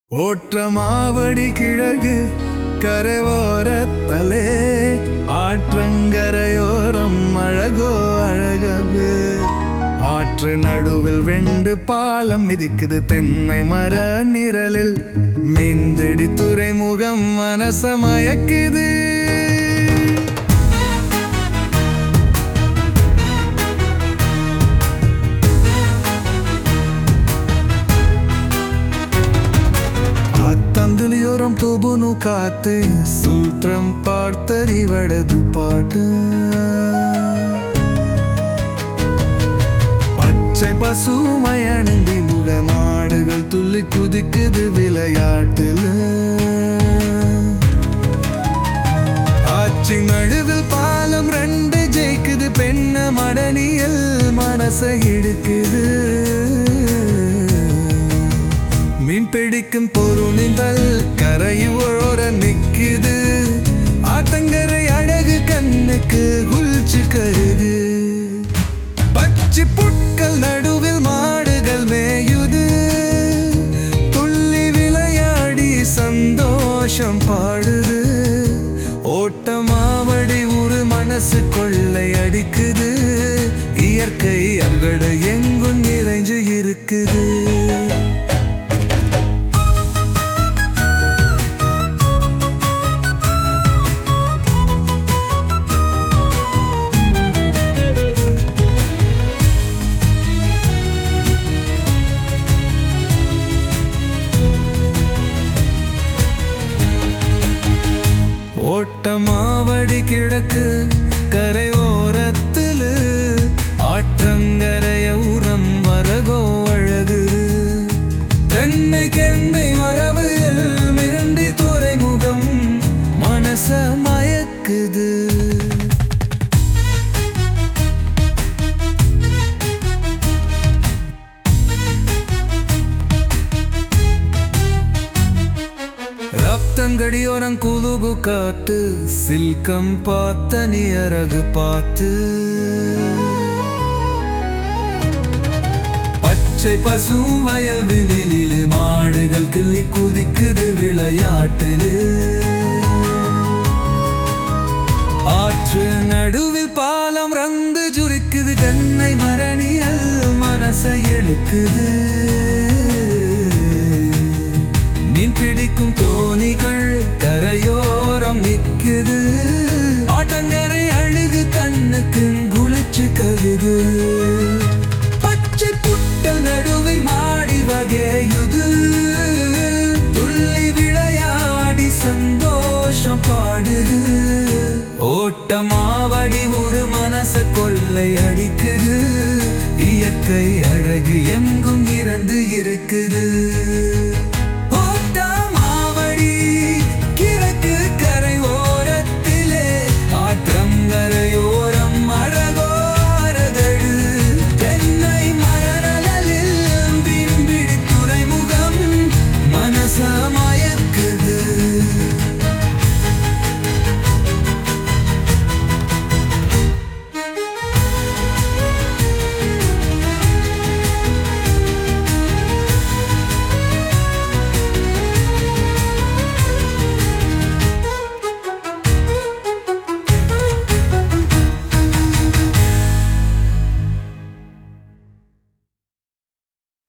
ஓற்றமாவடி கிழகு கரைவோரத்தலே ஆற்றங்கரையோரம் அழகோ அழகது ஆற்று நடுவில் வெண்டு பாலம் மிதிக்குது தென்னை மர நிழலில் மீன்தடி துறைமுகம் மனச மயக்குது அத்தந்துலியோரம் தூபுனு காத்து சூத்திரம் பார்த்தறிவடது பாட்டு பச்சை பசுமையணிந்தி முக மாடுகள் துள்ளி குதிக்குது விளையாட்டுல ஆட்சி நடுவில் பாலம் ரெண்டு ஜெயிக்குது பெண்ண மடனியல் மனசை இழுக்குது மீன் பிடிக்கும் பொருளிகள் கரையோர நிக்குது ஆத்தங்கரை அழகு கண்ணுக்கு குளிச்சு கருது பச்சை புட்கள் நடுவில் மாடுகள் மேயுது துள்ளி விளையாடி சந்தோஷம் பாடுது ஓட்டமாவடி ஒரு மனசு கொள்ளை அடிக்குது இயற்கை அங்கட எங்கும் நிறைஞ்சு இருக்குது ஓட்டமாவடி கிழக்கு கரையோரத்திலு ஆற்றங்கரைய உரம் வரகோ அழகு தென்னை கெண்டை மரபு மிரண்டி துறைமுகம் மனச மயக்குது ரத்தங்கடியோரம் குலுகு காட்டு சில்கம் பார்த்த நீ அழகு பார்த்து பச்சை பசு வயல்வெளியிலே மாடுகள் கிள்ளி குதிக்குது விளையாட்டுது ஆற்று நடுவில் பாலம் ரந்து ஜுரிக்குது கண்ணை மரணியல் மனசை எழுக்குது மீன் பிடிக்கும் தோணிகள் கரையோரம் நிக்குது ஆட்டங்கரை அழுகு கண்ணுக்கு குளிச்சு கருது பச்சை புட்ட நடுவில் மாடி வகையுது துள்ளி விளையாடி சந்தோஷம் பாடுது ஓட்டமாவடி ஒரு மனச கொள்ளை அடிக்குது இயற்கை அழகு எங்கும் இறந்து இருக்குது